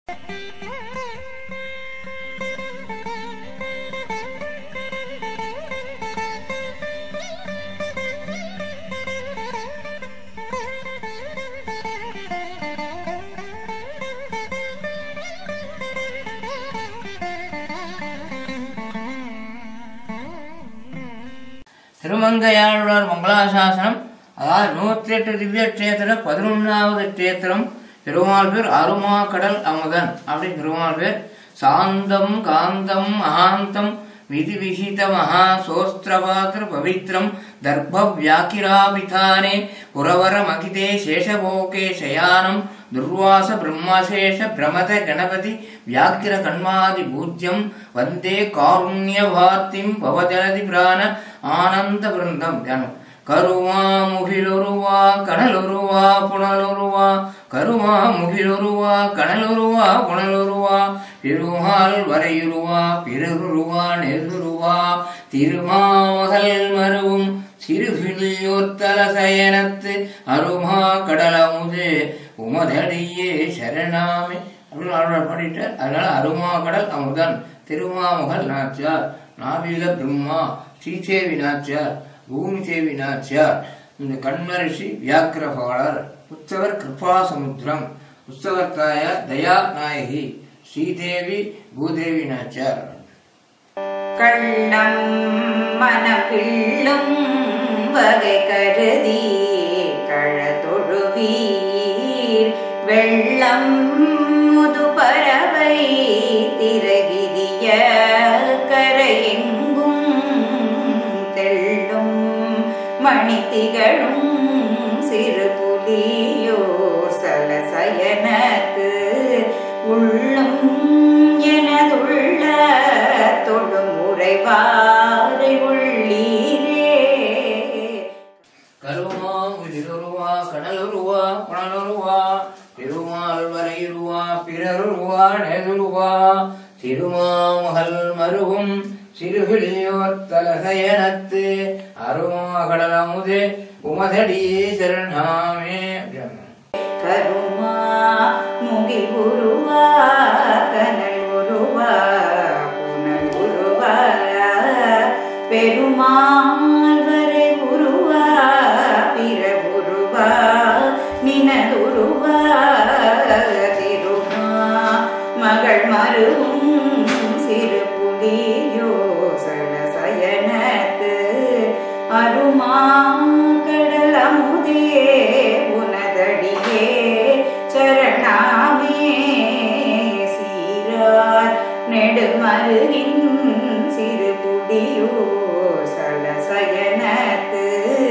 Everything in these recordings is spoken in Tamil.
திருமங்கையாழ்வார் மங்களாசாசனம் அதாவது நூற்றி எட்டு திவ்ய கஷேத்திரம் பதினொன்றாவது கஷேத்திரம் திருமால் பேர் அருமா கடல் அமுதன் அப்படி திருமால் பேர் சாந்தம் காந்தம் மகாந்தம் விதி விஹித மகா சோஸ்திரபாத்திர பவித்ரம் தர்ப வியாக்கிராபிதானே புரவர மகிதே சேஷபோகே சயானம் துர்வாச பிரம்மசேஷ பிரமத கணபதி வியாக்கிர கண்மாதி பூஜ்யம் வந்தே காருண்யவார்த்திம் பவஜலதி பிராண ஆனந்த பிருந்தம் தியானம் கருமா முகிலொருவா கடலொருவா புனலொருவா கருமா முகிலொருவா கடலொருவா புனலொருவா பெருமாள் வரையுருவா பிறருருவா நெருருவா திருமாமகள் மருவும் சிறுகிளியோர்த்தல சயனத்து அருமா கடலமுது உமதடியே சரணாமே அப்படின்னு ஆழ்வார் பாடிட்டார் அதனால அருமா கடல் அமுதன் திருமாமகள் நாச்சியார் நாவில பிரம்மா ஸ்ரீதேவி நாச்சியார் பூமி தேவி நாச்சியார் இந்த கண்மரிஷி வியாக்கிரபாளர் உற்சவர் கிருபா சமுத்திரம் உற்சவர் தாயார் தயா நாயகி ஸ்ரீதேவி பூதேவி நாச்சியார் கள்ளம் மனப்பிள்ளும் வகை கருதி கழதொழுவீர் வெள்ளம் முது பறவை திரகிரிய கரையெங்கும் தெள்ளும் மணித்திகளும் சிறு புலியோ சலசயனத்து உள்ளும் எனதுள்ள தொடும் உறைவாரை உள்ளீரே கருமா உதிருருவா கடலுருவா புனலுருவா திருமால் வரையுருவா பிறருருவா நெருருவா திருமாமகள் மருவும் சிறுகிளியோத்தலசயனத்து அருமா கடலமுதே உமதடியே சரணாமே கருமா முகில் உருவா கனல் உருவா புனல் உருவா பெருமாள் வரை உருவா பிற உருவா நினல் உருவா திருமா மகள் மருவும் சிறு புலியோ சயனத்து அருமா கடல் அமுதே உனதடியே சரணாமே சீரார் நெடுமருகின் சிறு புடியோ சலசயனத்து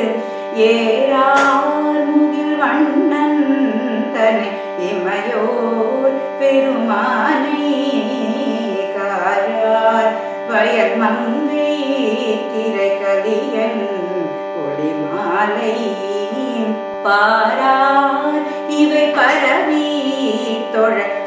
ஏறார் முகில் வண்ணன் தனி இமையோர் பெருமானை காரார் வயல் மங்கை திரை கலியன் ஒளி மாலை பாரார் இவை பரவி தொழ